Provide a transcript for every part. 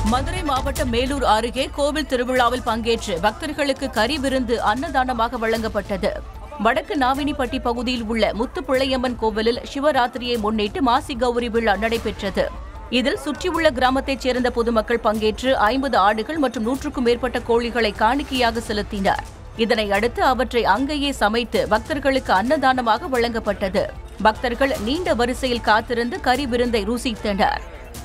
மதுரை மாவட்டம் மேலூர் அருகே கோவில் திருவிழாவில் பங்கேற்று பக்தர்களுக்கு கறி விருந்து அன்னதானமாக வழங்கப்பட்டது வடக்கு நாவினிப்பட்டி பகுதியில் உள்ள முத்துப்பிள்ளையம்மன் கோவிலில் சிவராத்திரியை முன்னிட்டு மாசி கௌரி விழா நடைபெற்றது இதில் சுற்றியுள்ள கிராமத்தைச் சேர்ந்த பொதுமக்கள் பங்கேற்று ஐம்பது ஆடுகள் மற்றும் நூற்றுக்கும் மேற்பட்ட கோழிகளை காணிக்கையாக செலுத்தினர் இதனை அடுத்து அவற்றை அங்கேயே சமைத்து பக்தர்களுக்கு அன்னதானமாக வழங்கப்பட்டது பக்தர்கள் நீண்ட வரிசையில் காத்திருந்து கறி விருந்தை ருசித்தனர்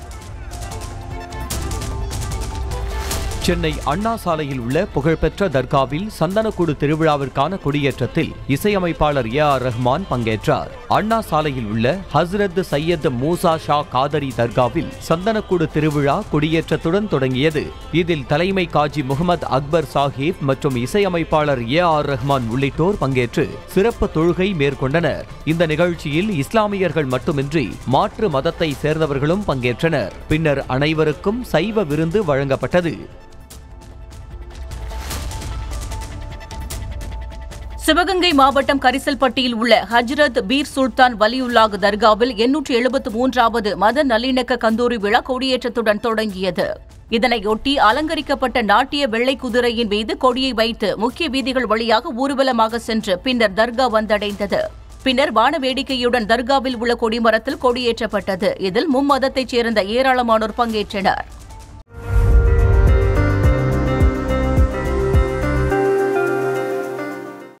சென்னை அண்ணா சாலையில் உள்ள புகழ்பெற்ற தர்காவில் சந்தனக்கூடு திருவிழாவிற்கான கொடியேற்றத்தில் இசையமைப்பாளர் ஏ ஆர் ரஹ்மான் பங்கேற்றார் அண்ணா சாலையில் உள்ள ஹஸ்ரத் சையத் மூசா ஷா காதரி தர்காவில் சந்தனக்கூடு திருவிழா கொடியேற்றத்துடன் தொடங்கியது இதில் தலைமை காஜி முகமது அக்பர் சாஹிப் மற்றும் இசையமைப்பாளர் ஏ ஆர் ரஹ்மான் உள்ளிட்டோர் பங்கேற்று சிறப்பு தொழுகை மேற்கொண்டனர் இந்த நிகழ்ச்சியில் இஸ்லாமியர்கள் மட்டுமின்றி மாற்று மதத்தை சேர்ந்தவர்களும் பங்கேற்றனர் பின்னர் அனைவருக்கும் சைவ விருந்து வழங்கப்பட்டது சிவகங்கை மாவட்டம் கரிசல்பட்டியில் உள்ள ஹஜ்ரத் பீர் சுல்தான் வலியுல்லாஹ் தர்காவில் எண்ணூற்று எழுபத்து மூன்றாவது மத நல்லிணக்க கந்தூரி விழா கொடியேற்றத்துடன் தொடங்கியது இதனையொட்டி அலங்கரிக்கப்பட்ட நாட்டிய வெள்ளை குதிரையின் மீது கொடியை வைத்து முக்கிய வீதிகள் வழியாக ஊர்வலமாக சென்று பின்னர் தர்கா வந்தடைந்தது பின்னர் வான வேடிக்கையுடன் தர்காவில் உள்ள கொடிமரத்தில் கொடியேற்றப்பட்டது இதில் மும்மதத்தைச் சேர்ந்த ஏராளமானோர் பங்கேற்றனர்